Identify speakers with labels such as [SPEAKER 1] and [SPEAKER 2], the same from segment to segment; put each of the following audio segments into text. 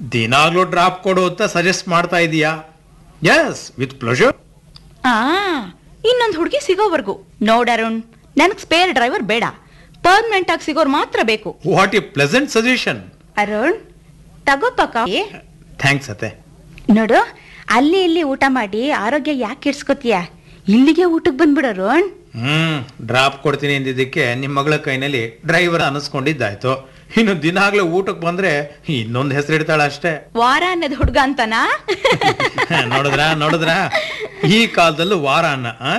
[SPEAKER 1] ದಿನಾಗ್ಲೂ drop ಕೊಡು ಅಂತ suggest ಮಾಡ್ತಾ ಇದೀಯಾ ಎಸ್ ವಿತ್ ಪ್ಲೆಷರ್
[SPEAKER 2] ಆ ಇನ್ನೊಂದು ಹುಡುಗಿ ಸಿಗೋವರೆಗೂ ನೋಡರುಣ್ ನನಗ್ ಸ್ಪೇರ್ ಡ್ರೈವರ್ ಬೇಡ ಪರ್ಮನೆಂಟ್ ಆಗಿ ಸಿಗೋರ್ ಮಾತ್ರ ಬೇಕು
[SPEAKER 1] what a pleasant suggestion
[SPEAKER 2] Arun ತಗೋಪ್ಪ ಕಾಫಿ
[SPEAKER 1] ಥ್ಯಾಂಕ್ಸ್ ಅತ್ತೆ
[SPEAKER 2] ನೋಡು ಅಲ್ಲಿ ಇಲ್ಲಿ ಊಟ ಮಾಡಿ ಆರೋಗ್ಯ ಯಾಕೆ ಕೆಡ್ಸ್ಕೊತೀಯ ಇಲ್ಲಿಗೆ ಊಟಕ್ಕೆ ಬಂದ್ಬಿಡು ಅರುಣ್
[SPEAKER 1] ಹ್ಮ್ ಡ್ರಾಪ್ ಕೊಡ್ತೀನಿ ಅಂದಿದ್ದಕ್ಕೆ ನಿಮ್ಮ ಮಗಳ ಕೈನಲ್ಲಿ ಡ್ರೈವರ್ ಅನಿಸ್ಕೊಂಡಿದ್ದಾಯ್ತು ಇನ್ನು ದಿನಾಗ್ಲೂ ಊಟಕ್ಕೆ ಬಂದ್ರೆ ಇನ್ನೊಂದು ಹೆಸರು ಇಡ್ತಾಳ ಅಷ್ಟೇ
[SPEAKER 2] ವಾರ ಅನ್ನೋದು ಹುಡುಗ ಅಂತನಾ
[SPEAKER 1] ನೋಡಿದ್ರ ನೋಡಿದ್ರ ಈ ಕಾಲದಲ್ಲೂ ವಾರ ಅನ್ನ ಆ?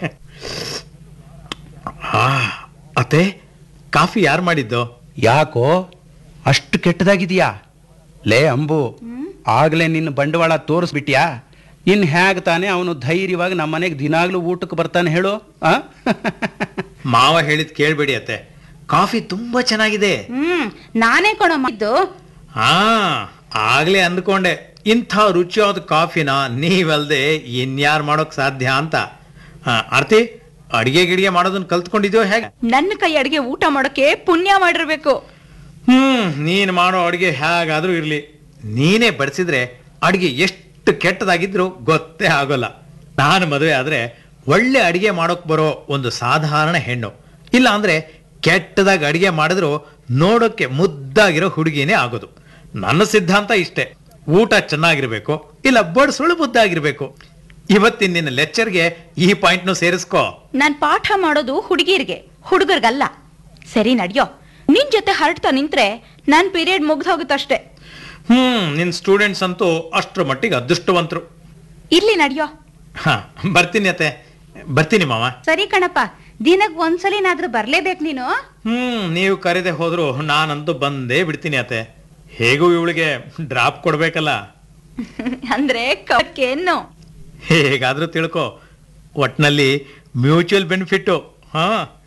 [SPEAKER 1] ಆ, ಅತ್ತೆ ಕಾಫಿ ಯಾರು ಮಾಡಿದ್ದು
[SPEAKER 3] ಯಾಕೋ ಅಷ್ಟು ಕೆಟ್ಟದಾಗಿದೆಯಾ ಲೇ ಅಂಬು ಆಗ್ಲೇ ನಿನ್ನ ಬಂಡವಾಳ ತೋರಿಸ್ಬಿಟ್ಯಾ ಇನ್ ಹೇಗೆ ತಾನೇ ಅವನು ಧೈರ್ಯವಾಗಿ ನಮ್ಮ ಮನೆಗೆ ದಿನಾಗ್ಲೂ ಊಟಕ್ಕೆ ಬರ್ತಾನೆ ಹೇಳು ಆ
[SPEAKER 1] ಮಾವ ಹೇಳಿದ್ ಕೇಳ್ಬೇಡಿ ಅತ್ತೆ ಕಾಫಿ ತುಂಬಾ ಚೆನ್ನಾಗಿದೆ
[SPEAKER 2] ಹ್ಮ್ ನಾನೇ ಕೊಡೋ ಮಾಡಿದ್ದು
[SPEAKER 1] ಹಾ ಆಗ್ಲೇ ಅಂದ್ಕೊಂಡೆ ಇಂಥ ರುಚಿಯಾದ ಕಾಫಿನ ನೀವಲ್ದೆ ಇನ್ಯಾರು ಮಾಡೋಕ್ ಸಾಧ್ಯ ಅಂತ ಆ, ಆರ್ತಿ ಅಡಿಗೆ ಗಿಡಿಗೆ ಮಾಡೋದನ್ನ ಕಲ್ತ್ಕೊಂಡಿದ್ಯೋ ಹೇಗೆ
[SPEAKER 2] ನನ್ನ ಕೈ ಅಡಿಗೆ ಊಟ ಮಾಡೋಕೆ ಪುಣ್ಯ ಮಾಡಿರ್ಬೇಕು
[SPEAKER 1] ಹ್ಮ್ ನೀನ್ ಮಾಡೋ ಅಡಿಗೆ ಹೇಗಾದ್ರೂ ಇರ್ಲಿ ನೀನೇ ಬಡಿಸಿದ್ರೆ ಅಡಿಗೆ ಎಷ್ಟು ಕೆಟ್ಟದಾಗಿದ್ರು ಗೊತ್ತೇ ಆಗೋಲ್ಲ ನಾನು ಮದುವೆ ಆದ್ರೆ ಒಳ್ಳೆ ಅಡಿಗೆ ಮಾಡೋಕ್ ಬರೋ ಒಂದು ಸಾಧಾರಣ ಹೆಣ್ಣು ಇಲ್ಲ ಅಂದ್ರೆ ಕೆಟ್ಟದಾಗಿ ಅಡಿಗೆ ಮಾಡಿದ್ರು ನೋಡೋಕೆ ಮುದ್ದಾಗಿರೋ ಹುಡುಗಿನೇ ಆಗೋದು ನನ್ನ ಸಿದ್ಧಾಂತ ಇಷ್ಟೇ ಊಟ ಚೆನ್ನಾಗಿರ್ಬೇಕು ಇಲ್ಲ ಬಡಿಸೋಳು ಮುದ್ದಾಗಿರ್ಬೇಕು ಇವತ್ತಿನ ನಿನ್ನ ಲೆಕ್ಚರ್ಗೆ ಈ ಪಾಯಿಂಟ್ನು ಸೇರಿಸ್ಕೋ
[SPEAKER 2] ನಾನ್ ಪಾಠ ಮಾಡೋದು ಹುಡುಗಿರ್ಗೆ ಹುಡುಗರ್ಗಲ್ಲ ಸರಿ ನಡ್ಯೋ ನಿನ್ ಜೊತೆ ಹರಡ್ತಾ ನಿಂತ್ರೆ ನನ್ ಪೀರಿಯಡ್ ಮುಗ್ದು ಹೋಗುತ್ತಷ್ಟೇ
[SPEAKER 1] ಹ್ಮ್ ನಿನ್ ಸ್ಟೂಡೆಂಟ್ಸ್ ಅಂತೂ ಅಷ್ಟರ ಮಟ್ಟಿಗೆ ಅದೃಷ್ಟವಂತರು
[SPEAKER 2] ಇರ್ಲಿ ನಡ್ಯೋ
[SPEAKER 1] ಹಾ ಬರ್ತೀನಿ ಅತ್ತೆ ಬರ್ತೀನಿ ಮಾವ
[SPEAKER 2] ಸರಿ ಕಣಪ್ಪ ದಿನಕ್ ಒಂದ್ಸಲಿನಾದ್ರೂ ಬರ್ಲೇಬೇಕು ನೀನು
[SPEAKER 1] ಹ್ಮ್ ನೀವು ಕರೆದೆ ಹೋದ್ರು ನಾನಂತೂ ಬಂದೇ ಬಿಡ್ತೀನಿ ಅತ್ತೆ ಹೇಗೂ ಇವಳಿಗೆ ಡ್ರಾಪ್ ಕೊಡ್ಬೇಕಲ್ಲ
[SPEAKER 2] ಅಂದ್ರೆ ಕಕ್ಕೇನು
[SPEAKER 1] ಹೇಗಾದ್ರೂ ತಿಳ್ಕೊ ಒಟ್ನಲ್ಲಿ ಮ್ಯೂಚುವಲ್ ಬೆನಿಫಿಟ್ಟು ಹಾ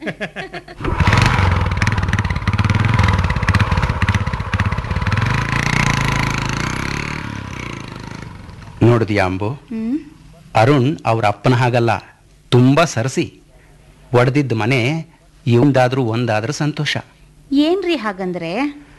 [SPEAKER 3] ನೋಡಿದ್ಯಾ ಅಂಬು
[SPEAKER 2] ಹ್ಮ್
[SPEAKER 3] ಅರುಣ್ ಅವ್ರ ಅಪ್ಪನ ಹಾಗಲ್ಲ ತುಂಬ ಸರಸಿ ಒಡೆದಿದ್ದ ಮನೆ ಇವಂದಾದ್ರೂ ಒಂದಾದ್ರೂ ಸಂತೋಷ
[SPEAKER 2] ಏನ್ರಿ ಹಾಗಂದ್ರೆ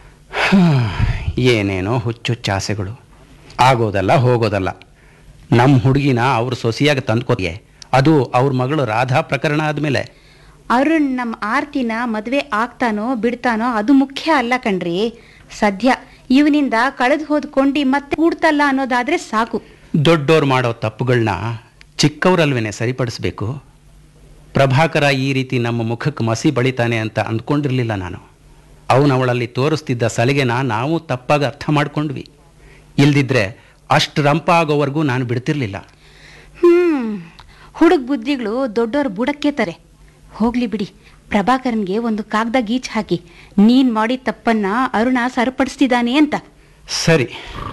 [SPEAKER 3] ಏನೇನೋ ಹುಚ್ಚುಚ್ಚ ಆಸೆಗಳು ಆಗೋದಲ್ಲ ಹೋಗೋದಲ್ಲ ನಮ್ಮ ಹುಡುಗಿನ ಅವ್ರ ಸೊಸೆಯಾಗಿ ತಂದ್ಕೊತಿಗೆ ಅದು ಅವ್ರ ಮಗಳು ರಾಧಾ ಪ್ರಕರಣ ಆದಮೇಲೆ
[SPEAKER 2] ಅರುಣ್ ನಮ್ಮ ಆರ್ತಿನ ಮದ್ವೆ ಆಗ್ತಾನೋ ಬಿಡ್ತಾನೋ ಅದು ಮುಖ್ಯ ಅಲ್ಲ ಕಣ್ರಿ ಸದ್ಯ ಇವನಿಂದ ಕಳೆದು ಹೋದ್ ಕೊಂಡಿ ಮತ್ತೆ ಕೂಡ್ತಲ್ಲ ಅನ್ನೋದಾದ್ರೆ ಸಾಕು
[SPEAKER 3] ದೊಡ್ಡೋರು ಮಾಡೋ ತಪ್ಪುಗಳನ್ನ ಚಿಕ್ಕವರಲ್ವೇನೆ ಸರಿಪಡಿಸ್ಬೇಕು ಪ್ರಭಾಕರ ಈ ರೀತಿ ನಮ್ಮ ಮುಖಕ್ಕೆ ಮಸಿ ಬಳಿತಾನೆ ಅಂತ ಅಂದ್ಕೊಂಡಿರಲಿಲ್ಲ ನಾನು ಅವನು ಅವಳಲ್ಲಿ ತೋರಿಸ್ತಿದ್ದ ಸಲಿಗೆನ ನಾವು ತಪ್ಪಾಗಿ ಅರ್ಥ ಮಾಡ್ಕೊಂಡ್ವಿ ಇಲ್ದಿದ್ರೆ ಅಷ್ಟು ರಂಪ ಆಗೋವರೆಗೂ ನಾನು ಬಿಡ್ತಿರ್ಲಿಲ್ಲ
[SPEAKER 2] ಹ್ಮ್ ಹುಡುಗ ಬುದ್ಧಿಗಳು ದೊಡ್ಡೋರ್ ಬುಡಕ್ಕೆ ತಾರೆ ಹೋಗ್ಲಿ ಬಿಡಿ ಪ್ರಭಾಕರನ್ಗೆ ಒಂದು ಕಾಗ್ದ ಗೀಚ್ ಹಾಕಿ ನೀನ್ ಮಾಡಿದ ತಪ್ಪನ್ನ ಅರುಣ ಸರಿಪಡಿಸ್ತಿದ್ದಾನೆ ಅಂತ
[SPEAKER 3] ಸರಿ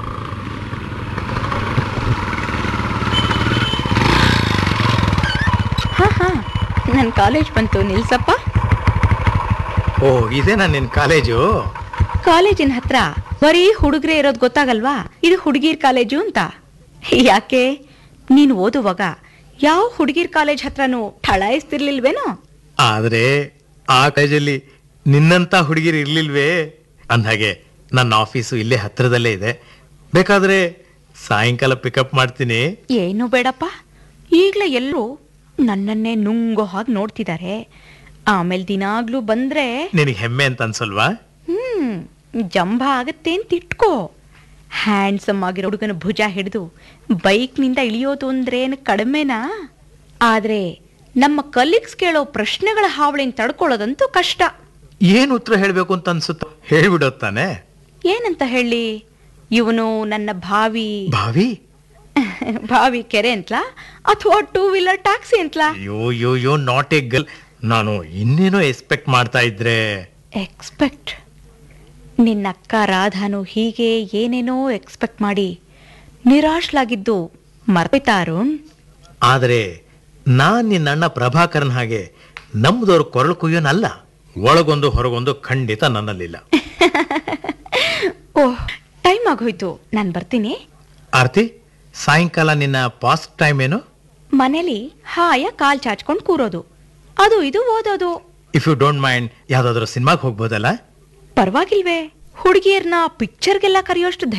[SPEAKER 2] ಹಾ ಹಾ ನನ್ನ ಕಾಲೇಜ್ ಬಂತು ನಿಲ್ಸಪ್ಪ
[SPEAKER 1] ಓ ಇದೇನಾ ನಿನ್ ಕಾಲೇಜು
[SPEAKER 2] ಕಾಲೇಜಿನ ಹತ್ರ ಬರೀ ಹುಡುಗರೇ ಇರೋದು ಗೊತ್ತಾಗಲ್ವಾ ಇದು ಹುಡುಗಿರ್ ಕಾಲೇಜು ಅಂತ ಯಾಕೆ ನೀನು ಓದುವಾಗ ಯಾವ ಹುಡುಗಿರ್ ಕಾಲೇಜ್ ಹತ್ರನೂ ಠಳಾಯಿಸ್ತಿರ್ಲಿಲ್ವೇನೋ
[SPEAKER 1] ಆದ್ರೆ ಆ ಕಾಲೇಜಲ್ಲಿ ನಿನ್ನಂತ ಹುಡುಗಿರು ಇರ್ಲಿಲ್ವೇ ಅಂದ್ಹಾಗೆ ನನ್ನ ಆಫೀಸು ಇಲ್ಲೇ ಹತ್ರದಲ್ಲೇ ಇದೆ ಬೇಕಾದ್ರೆ ಸಾಯಂಕಾಲ ಪಿಕಪ್ ಮಾಡ್ತೀನಿ
[SPEAKER 2] ಏನು ಬೇಡಪ್ಪ ಈಗಲೇ ಎಲ್ಲರೂ ನನ್ನನ್ನೇ ನುಂಗೋ ಹಾಗೆ ನೋಡ್ತಿದ್ದಾರೆ ಆಮೇಲೆ ದಿನಾಗ್ಲೂ ಬಂದ್ರೆ
[SPEAKER 1] ನಿನಗೆ ಹೆಮ್ಮೆ ಅಂತ ಅನ್ಸಲ್ವಾ
[SPEAKER 2] ಹ್ಮ್ ಜಂಭ ಆಗತ್ತೆ ಅಂತ ಇಟ್ಕೋ ಹ್ಯಾಂಡ್ಸಮ್ ಆಗಿರೋ ಹುಡುಗನ ಭುಜ ಹಿಡಿದು ಬೈಕ್ನಿಂದ ಇಳಿಯೋದು ಅಂದ್ರೇನು ಕಡಿಮೆನಾ ಆದ್ರೆ ನಮ್ಮ ಕಲೀಗ್ಸ್ ಕೇಳೋ ಪ್ರಶ್ನೆಗಳ ಹಾವಳಿನ ತಡ್ಕೊಳ್ಳೋದಂತೂ ಕಷ್ಟ
[SPEAKER 1] ಏನ್ ಉತ್ತರ ಹೇಳ್ಬೇಕು ಅಂತ ಅನ್ಸುತ್ತ ಹೇಳ್ಬಿಡೋತ್ತಾನೆ
[SPEAKER 2] ಏನಂತ ಹೇಳಿ ಇವನು ನನ್ನ ಭಾವಿ
[SPEAKER 1] ಭಾವಿ
[SPEAKER 2] ಭಾವಿ ಕೆರೆ ಅಂತಲಾ ಅಥವಾ ಟೂ ವೀಲರ್ ಟ್ಯಾಕ್ಸಿ ಅಂತಲಾ
[SPEAKER 1] yo yo yo not a girl ನಾನು ಇನ್ನೇನೋ ಎಕ್ಸ್ಪೆಕ್ಟ್ ಮಾಡ್ತಾ ಇದ್ರೆ
[SPEAKER 2] ಎಕ್ಸ್ಪೆಕ್ಟ್ ನಿನ್ನ ಅಕ್ಕ ರಾಧಾನು ಹೀಗೆ ಏನೇನೋ ಎಕ್ಸ್ಪೆಕ್ಟ್ ಮಾಡಿ ನಿರಾಶ್ಲಾಗಿದ್ದು ಮರ್ಪಿತಾ ಅರುಣ್
[SPEAKER 1] ಆದ್ರೆ ನಾನ್ ನಿನ್ನ ಅಣ್ಣ ಪ್ರಭಾಕರನ್ ಹಾಗೆ ನಮ್ದವ್ರ ಕೊರಳು ಕುಯ್ಯೋನಲ್ಲ ಒಳಗೊಂದು ಹೊರಗೊಂದು ಖಂಡಿತ ನನ್ನಲ್ಲಿಲ್ಲ
[SPEAKER 2] ಓಹ್ ಟೈಮ್ ಆಗೋಯ್ತು ನಾನು ಬರ್ತೀನಿ
[SPEAKER 1] ಆರ್ತಿ ಸಾಯಂಕಾಲ ನಿನ್ನ ಪಾಸ್ಟ್ ಟೈಮ್ ಏನು
[SPEAKER 2] ಮನೇಲಿ ಹಾಯ ಕಾಲ್ ಚಾಚ್ಕೊಂಡು ಕೂರೋದು ಅದು ಇದು ಓದೋದು
[SPEAKER 1] ಇಫ್ ಯು ಡೋಂಟ್ ಮೈಂಡ್ ಯಾವ್ದಾದ್ರು ಸಿನಿಮಾಗೆ ಹೋಗ್ಬೋದಲ್ಲ
[SPEAKER 2] ಪರವಾಗಿಲ್ವೇ ಹುಡುಗಿಯರ್ನ ಪಿಕ್ಚರ್ಗೆಲ್ಲ ಕರೆಯೋಷ್ಟು